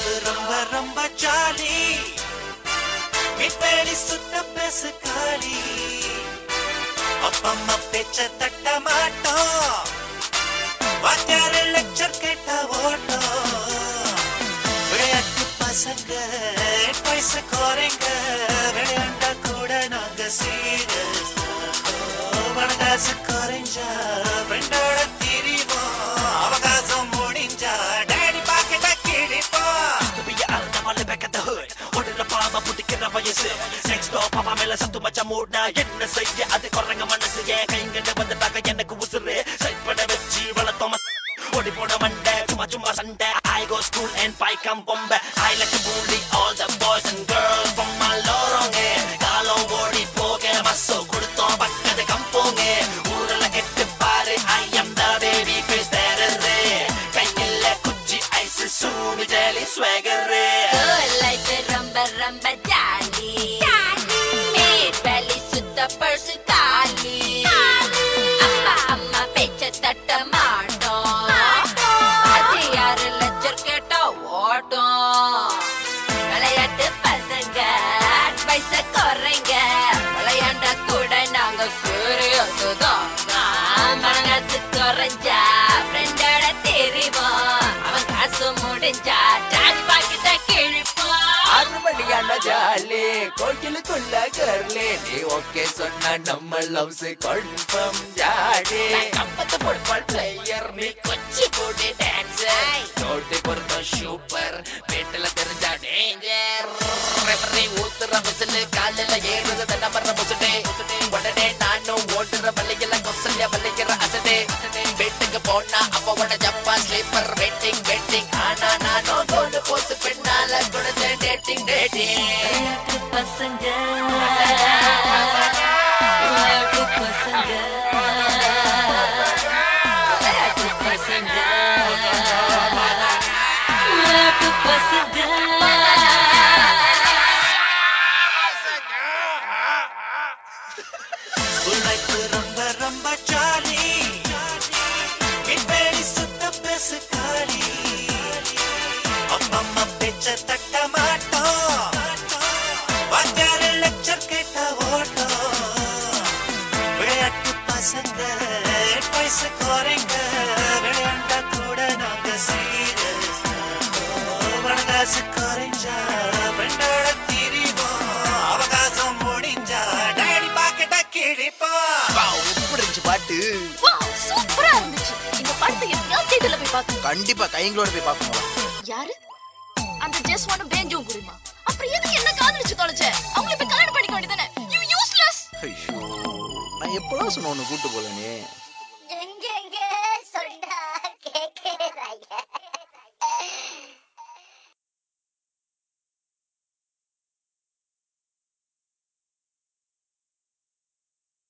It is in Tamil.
லைஃப் ரொம்ப ரொம்ப ஜாலி விட்டேடி சுத்த பேசு காலி அப்பம்மா பேச்ச தட்ட மாட்டோம் வாத்தியாரு லெக்சர் கேட்ட ஓட்டம் விளையாட்டு பசங்க வயசு குறைங்க விளையாண்டா கூட நாங்க சீரியஸ் வனகாசு குறைஞ்சா ஃப்ரெண்டோட திரிவோம் அவகாசம் முடிஞ்சா டேடி பாக்கெட்ட கிழிப்போம் to be a arna male back at the hood ஓடுற பாவ புடிக்கிற வயசு நெக்ஸ்ட் டோ பாப்பா மேல சத்து மச்ச மூடா என்ன செய்ய அது குரங்க மனசு ஏன் கைங்கண்டு வந்துட்டாக்க எனக்கு உசுறு சைட் பண்ண வச்சு வளர்த்தோம ஓடி போன மண்டை சும்மா சும்மா சண்டை I go school and பைக்கம் பொம்ப I like to bully all the boys and girls from my லோரோங்க காலம் ஓடி போக மசோ கொடுத்தோம் பக்கத்து கம்போங்க ஊரல கெட்டு பாரு I am the baby face terror கையில குச்சி ஐஸ் சூடு ஜாலி ஸ்வேகரு லைஃப் ரொம்ப ரொம்ப ஜாலி மேட் வேலி சுத்த பர்சு காலி அப்பா அம்மா பேச்ச தட்ட மாட்டோம் அது யாரு லட்சர் கேட்டா ஓட்டம் விளையாட்டு பசங்க அட்வைஸ குறைங்க விளையாண்டா கூட நாங்க சீரியஸ் தான் மனசு குறைஞ்சா ஃப்ரெண்டோட தெரிவோம் அவன் காசு முடிஞ்சா ஜாதி பாக்கிட்ட கிழிப்போம் ஆறு மணியான ஜாலி கோயிலுக்குள்ள கர்லே நீ ஓகே சொன்ன நம்ம லவ்ஸ் கன்ஃபார்ம் ஜாடி கம்பத்து ஃபுட்பால் பிளேயர் நீ கொச்சி போட்டு டான்சர் நோட்டி பொருத்தம் சூப்பர் வீட்டுல தெரிஞ்சா டேஞ்சர் ரெஃபரி ஊத்துற விசில் காலில ஏறுது தன்ன வர்ற முசுடே உடனே நானும் ஓடுற வழியில கொசல்ல வலிக்கிற அசடே வீட்டுக்கு போனா அப்பாவோட ஜப்பா ஸ்லீப்பர் வெயிட்டிங் வெயிட்டிங் ஆனா நானும் கோடு போட்டு பெண்ணால கொடுத்த டேட்டிங் டேட்டிங் விளையாட்டு பசங்க விளையாட்டு பசங்க விளையாட்டு பசங்க விளையாட்டு பசங்க ஸ்கூல் லைஃப் ரொம்ப ரொம்ப ஜாலி விட்டேடி சுத்த பேசு காலி அப்பம்மா பேச்ச தட்ட மாட்டோம் வாத்தியாரு லெக்சர் கேட்ட ஓட்டம் விளையாட்டு பசங்க வயசு குறைங்க விளையாண்டா கூட நாங்க சீரியஸ் வனகாசு குறைஞ்சா ஃப்ரெண்டோட திரிவோம் அவகாசம் முடிஞ்சா டேடி பாக்கெட்ட கிழிப்போம் எப்படி இருந்துச்சு பாட்டு வாவ் சூப்பரா இருந்துச்சு இந்த படத்தை எப்படியாவது தியேட்டர்ல போய் பார்க்கணும் கண்டிப்பா கைங்களோட போய் பார்க்கணும் யாரு அந்த ஜஸ்ட் ஒன் பேஞ்சோ குருமா அப்புறம் எதுக்கு என்ன காதலிச்சு தொலைச்ச அவங்கள போய் கல்யாணம் பண்ணிக்க வேண்டியதானே யூ யூஸ்லெஸ் ஐயோ நான் எப்பதான் சொன்ன ஒன்று கூட்டு போலனே